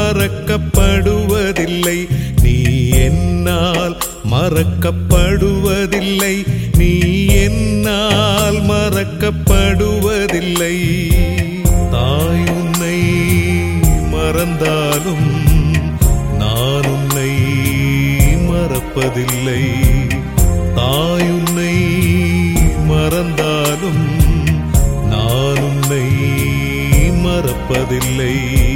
மறக்கப்படுவதில்லை நீ என்னால் மறக்கப்படுவதில்லை நீ என்னால் மறக்கப்படுவதில்லை தாய் உன்னை மறந்தாலும் நான் உன்னை மறப்பதில்லை தாய் உன்னை மறந்தாலும் நான் உன்னை மறப்பதில்லை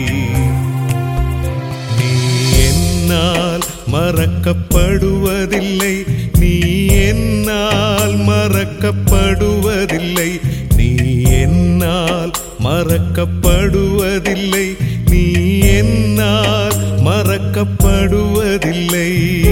நீ என்னால் மறக்கப்படுவதில்லை நீ என்னால் மறக்கப்படுவதில்லை நீ என்னால் மறக்கப்படுவதில்லை நீ என்னால் மறக்கப்படுவதில்லை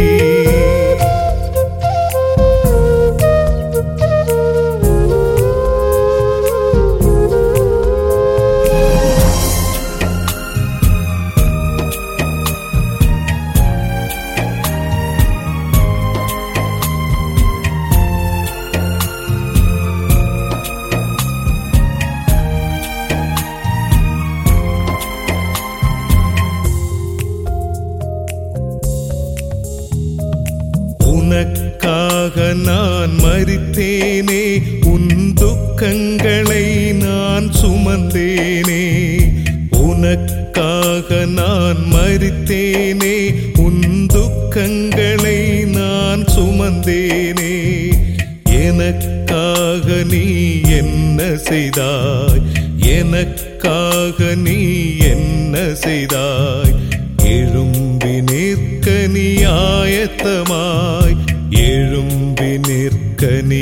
உனக்காக நான் மறித்தேனே உன் துக்கங்களை நான் சுமந்தேனே உனக்காக நான் மறித்தேனே உன் துக்கங்களை நான் சுமந்தேனே எனக்காக நீ என்ன செய்தாய் எனக்காக நீ என்ன செய்தாய் எழும்பி நிற்க நீ ஆயத்தமாய் எழும்பி நிற்க நீ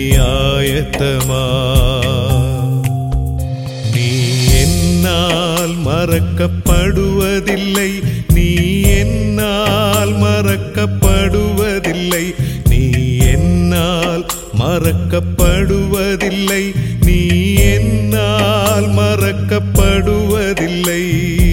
ஆயத்தமாய் நீ என்னால் மறக்கப்படுவதில்லை நீ என்னால் மறக்கப்படுவதில்லை நீ என்னால் மறக்கப்படுவதில்லை நீ என்னால் மறக்கப்படுவதில்லை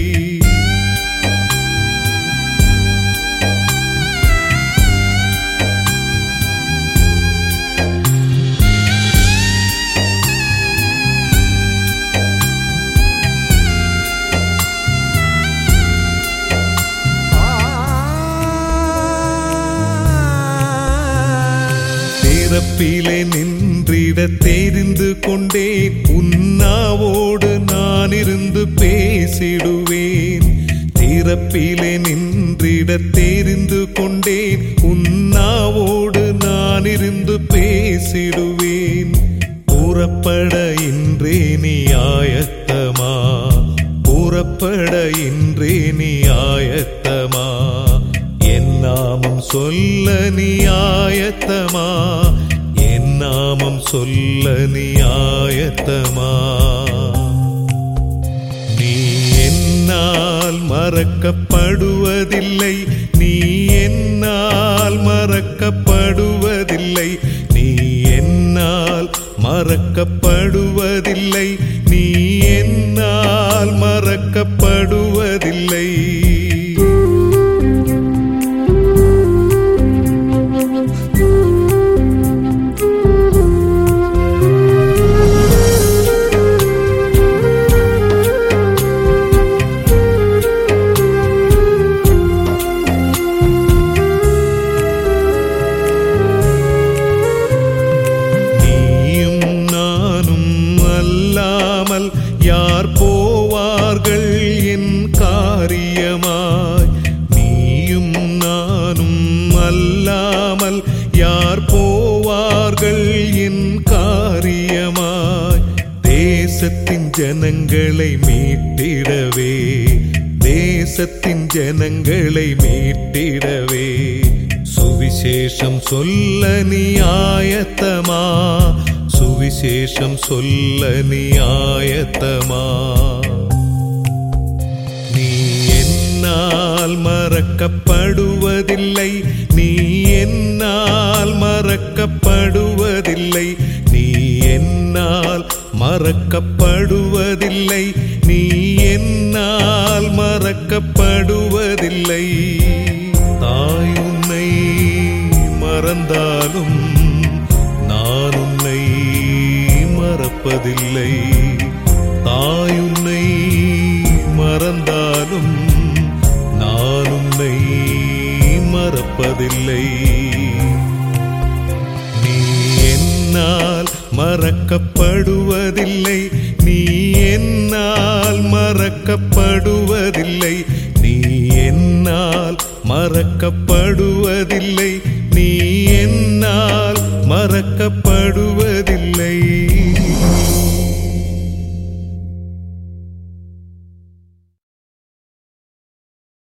திறப்பிலே நின்றிட தெரிந்து கொண்டேன் உன்னாவோடு நான் இருந்து பேசிடுவேன் திறப்பிலே நின்றிட தெரிந்து கொண்டேன் உன்னாவோடு நான் இருந்து பேசிடுவேன் புறப்பட இன்றே நீ ஆயத்தமா புறப்பட இன்றே நீ ஆயத்தமா என் நாமம் சொல்ல நீ ஆயத்தமா என் நாமம் சொல்ல நீ ஆயத்தமா நீ என்னால் மறக்கப்படுவதில்லை நீ என்னால் மறக்கப்படுவதில்லை நீ என்னால் மறக்கப்படுவதில்லை நீ என்னால் மறக்கப்படுவதில்லை நீயும் நானும் அல்லாமல் யார் போவார்கள் என் காரியமாய் நீயும் நானும் அல்லாமல் யார் போவார்கள் என் காரியமாய் தேசத்தின் ஜனங்களை மீட்டிடவே தேசத்தின் ஜனங்களை மீட்டிடவே சுவிசேஷம் சொல்ல நீ ஆயத்தமா சுவிசேஷம் சொல்ல நீ ஆயத்தமா நீ என்னால் மறக்கப்படுவதில்லை நீ என்னால் மறக்கப்படுவதில்லை நீ என்னால் மறக்கப்படுவதில்லை நீ என்னால் மறக்கப்படுவதில்லை தாய் உன்னை மறந்தாலும் நான் உன்னை மறப்பதில்லை தாய் உன்னை மறந்தாலும் நான் உன்னை மறப்பதில்லை நீ என்னால் மறக்கப்படுவதில்லை நீ என்னால் மறக்கப்படுவதில்லை நீ என்னால் மறக்கப்படுவதில்லை நீ என்னால் மறக்கப்ப